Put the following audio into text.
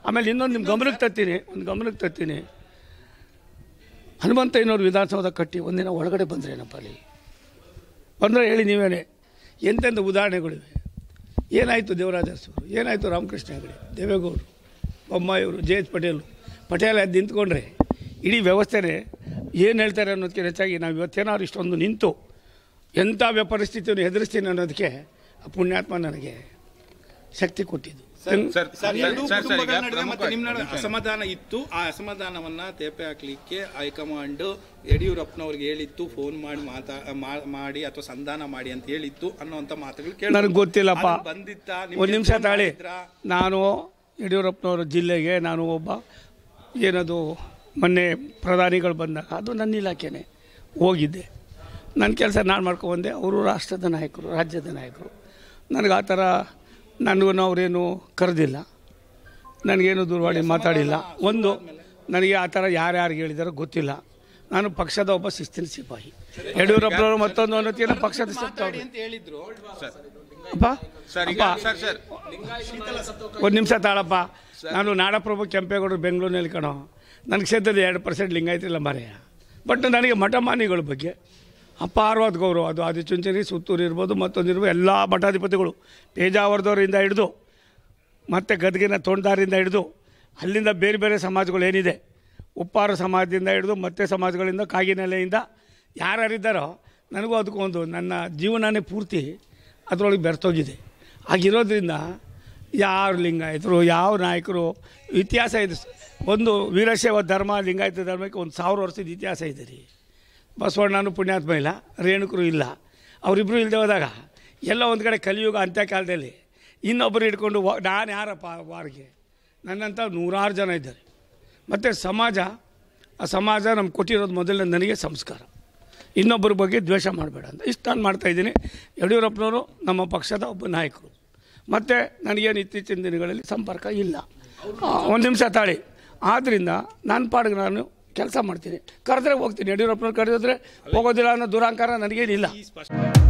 ಆಮೇಲೆ ಇನ್ನೊಂದು ನಿಮ್ಮ ಗಮನಕ್ಕೆ ತರ್ತೀನಿ ಒಂದು ಗಮನಕ್ಕೆ ತರ್ತೀನಿ ಹನುಮಂತಯ್ಯನವ್ರು ವಿಧಾನಸೌಧ ಕಟ್ಟಿ ಒಂದಿನ ಒಳಗಡೆ ಬಂದ್ರೆ ಏನಪ್ಪ ಅಲ್ಲಿ ಬಂದರೆ ಹೇಳಿ ನೀವೇನೆ ಎಂತೆಂಥ ಉದಾಹರಣೆಗಳಿವೆ ಏನಾಯಿತು ದೇವರಾಜ ಅರಸರು ಏನಾಯಿತು ರಾಮಕೃಷ್ಣ ಹೆಗಡೆ ದೇವೇಗೌಡರು ಬೊಮ್ಮಾಯಿಯವರು ಜೆ ಎಚ್ ಪಟೇಲ್ ಪಟೇಲ್ ಅದು ನಿಂತ್ಕೊಂಡ್ರೆ ಇಡೀ ವ್ಯವಸ್ಥೆನೇ ಏನು ಹೇಳ್ತಾರೆ ಅನ್ನೋದಕ್ಕೆ ಹೆಚ್ಚಾಗಿ ನಾವು ಇವತ್ತೇನಾದ್ರು ಇಷ್ಟೊಂದು ನಿಂತು ಎಂಥ ವ್ಯ- ಪರಿಸ್ಥಿತಿಯನ್ನು ಎದುರಿಸ್ತೀನಿ ಅನ್ನೋದಕ್ಕೆ ಆ ಪುಣ್ಯಾತ್ಮ ನನಗೆ ಶಕ್ತಿ ಕೊಟ್ಟಿದ್ದು ಸರ್ ಸರ್, ಸರ್, ಎರಡೂ ಸರ್, ಸರ್, ಕುಟುಂಬಗಳ ಈಗ ನಡುವೆ ಮತ್ತೆ ನಿಮ್ಮ ನಡುವೆ ಪ್ರಮುಖ- ಅಸಮಾಧಾನ ಇತ್ತು ಆ ಅಸಮಾಧಾನವನ್ನ ತೇಪೆ ಹಾಕ್ಲಿಕ್ಕೆ ಹೈಕಮಾಂಡ್ ಯಡಿಯೂರಪ್ಪನವ್ರಿಗೆ ಹೇಳಿತ್ತು ಫೋನ್ ಮಾಡಿ ಮಾತಾ ಮಾ- ಮಾಡಿ ಅಥವಾ ಸಂಧಾನ ಮಾಡಿ ಅಂತ ಹೇಳಿತ್ತು ಅನ್ನೋಂಥ ಮಾತುಗಳು ಕೇಳಿ ನನಗೆ ಗೊತ್ತಿಲ್ಲಪ್ಪ ಬಂದಿತ್ತ ಒಂದು ನಿಮಿಷ ತಾಳಿ ನಾನು ಯಡಿಯೂರಪ್ಪನವರ ಜಿಲ್ಲೆಗೆ ನಾನು ಒಬ್ಬ ಏನದು ಮೊನ್ನೆ ಪ್ರಧಾನಿಗಳು ಬಂದಾಗ ಅದು ನನ್ನ ಇಲಾಖೆನೇ ಹೋಗಿದ್ದೆ ನನ್ನ ಕೆಲಸ ನಾನು ಮಾಡ್ಕೊಬಂದೆ ಅವರು ರಾಷ್ಟ್ರದ ನಾಯಕರು ರಾಜ್ಯದ ನಾಯಕರು ನನಗೆ ಆ ಥರ ನನಗೂ ಅವರೇನು ಕರೆದಿಲ್ಲ ನನಗೇನು ದೂರವಾಣಿ ಮಾತಾಡಿಲ್ಲ ಒಂದು ನನಗೆ ಆ ಥರ ಯಾರ್ಯಾರಿಗೆ ಹೇಳಿದಾರೋ ಗೊತ್ತಿಲ್ಲ ನಾನು ಪಕ್ಷದ ಒಬ್ಬ ಶಿಸ್ತಿನ ಸಿಪಾಯಿ ಯಡಿಯೂರಪ್ಪನವರು ಮತ್ತೊಂದು ಅನ್ನೋತಿನ ಪಕ್ಷದ ಸಿಗ್ತಾವ್ರೆ ಅಂತ ಹೇಳಿದ್ರು ಅಪ್ಪ ಸರ್ ಈಗ ಅಪ್ಪ ಸರ್ ಸರ್ ಒಂದು ನಿಮಿಷ ತಾಳಪ್ಪ ನಾನು ನಾಡಪ್ರಭು ಕೆಂಪೇಗೌಡರು ಬೆಂಗಳೂರಿನಲ್ಲಿ ಕಣೋ ನನ್ನ ಕ್ಷೇತ್ರದ ಎರಡು ಪರ್ಸೆಂಟ್ ಲಿಂಗಾಯತಿಲ್ಲ ಮರೆಯ ಬಟ್ ನನಗೆ ಮಠಮಾನ್ಯಗಳ ಬಗ್ಗೆ ಅಪಾರವಾದ ಗೌರವ ಅದು ಆದಿಚುಂಚನಿ ಸುತ್ತೂರು ಇರ್ಬೋದು ಮತ್ತೊಂದು ಇರ್ಬೋದು ಎಲ್ಲ ಮಠಾಧಿಪತಿಗಳು ಪೇಜಾವರದವರಿಂದ ಹಿಡಿದು ಮತ್ತು ಗದಗಿನ ತೋಂಡಾರಿಂದ ಹಿಡಿದು ಅಲ್ಲಿಂದ ಬೇರೆ ಬೇರೆ ಸಮಾಜಗಳು ಏನಿದೆ ಉಪ್ಪಾರ ಸಮಾಜದಿಂದ ಹಿಡಿದು ಮತ್ತೆ ಸಮಾಜಗಳಿಂದ ಕಾಗಿನೆಲೆಯಿಂದ ಯಾರ್ಯಾರಿದ್ದಾರೋ ನನಗೂ ಅದಕ್ಕೂ ಒಂದು ನನ್ನ ಜೀವನನೇ ಪೂರ್ತಿ ಅದರೊಳಗೆ ಬೆರ್ತೋಗಿದೆ ಹಾಗಿರೋದ್ರಿಂದ ಯಾರು ಲಿಂಗಾಯತರು ಯಾವ ನಾಯಕರು ಇತಿಹಾಸ ಇದೆ ಒಂದು ವೀರಶೈವ ಧರ್ಮ ಲಿಂಗಾಯತ ಧರ್ಮಕ್ಕೆ ಒಂದು ಸಾವಿರ ವರ್ಷದ ಇತಿಹಾಸ ಇದೆ ರೀ ಬಸವಣ್ಣನೂ ಪುಣ್ಯಾತ್ಮ ಇಲ್ಲ ರೇಣುಕರು ಇಲ್ಲ ಅವರಿಬ್ಬರು ಇಲ್ಲದೆ ಹೋದಾಗ ಎಲ್ಲ ಒಂದು ಕಡೆ ಕಲಿಯುಗ ಅಂತ್ಯ ಕಾಲದಲ್ಲಿ ಇನ್ನೊಬ್ಬರು ಹಿಡ್ಕೊಂಡು ವ- ನಾನು ಯಾರಪ್ಪ ವಾರಿಗೆ ನನ್ನಂಥ ನೂರಾರು ಜನ ಇದ್ದಾರೆ ಮತ್ತು ಸಮಾಜ ಆ ಸಮಾಜ ನಮ್ಗೆ ಕೊಟ್ಟಿರೋದು ಮೊದಲನೇ ನನಗೆ ಸಂಸ್ಕಾರ ಇನ್ನೊಬ್ಬರ ಬಗ್ಗೆ ದ್ವೇಷ ಮಾಡಬೇಡ ಅಂತ ಇಷ್ಟು ನಾನು ಮಾಡ್ತಾಯಿದ್ದೀನಿ ಯಡಿಯೂರಪ್ಪನವರು ನಮ್ಮ ಪಕ್ಷದ ಒಬ್ಬ ನಾಯಕರು ಮತ್ತು ನನಗೇನು ಇತ್ತೀಚಿನ ದಿನಗಳಲ್ಲಿ ಸಂಪರ್ಕ ಇಲ್ಲ ಒಂದು ನಿಮಿಷ ತಾಳಿ ಆದ್ದರಿಂದ ನನ್ನ ಪಾಡಿಗೆ ನಾನು ಕೆಲಸ ಮಾಡ್ತೀನಿ ಕರೆದ್ರೆ ಹೋಗ್ತೀನಿ ಯಡಿಯೂರಪ್ಪನವ್ರು ಕರೆದಿದ್ರೆ ಹೋಗೋದಿಲ್ಲ ಅನ್ನೋ ದುರಾಂಕಾರ ನನಗೇನಿಲ್ಲ ಈ ಸ್ಪಷ್ಟ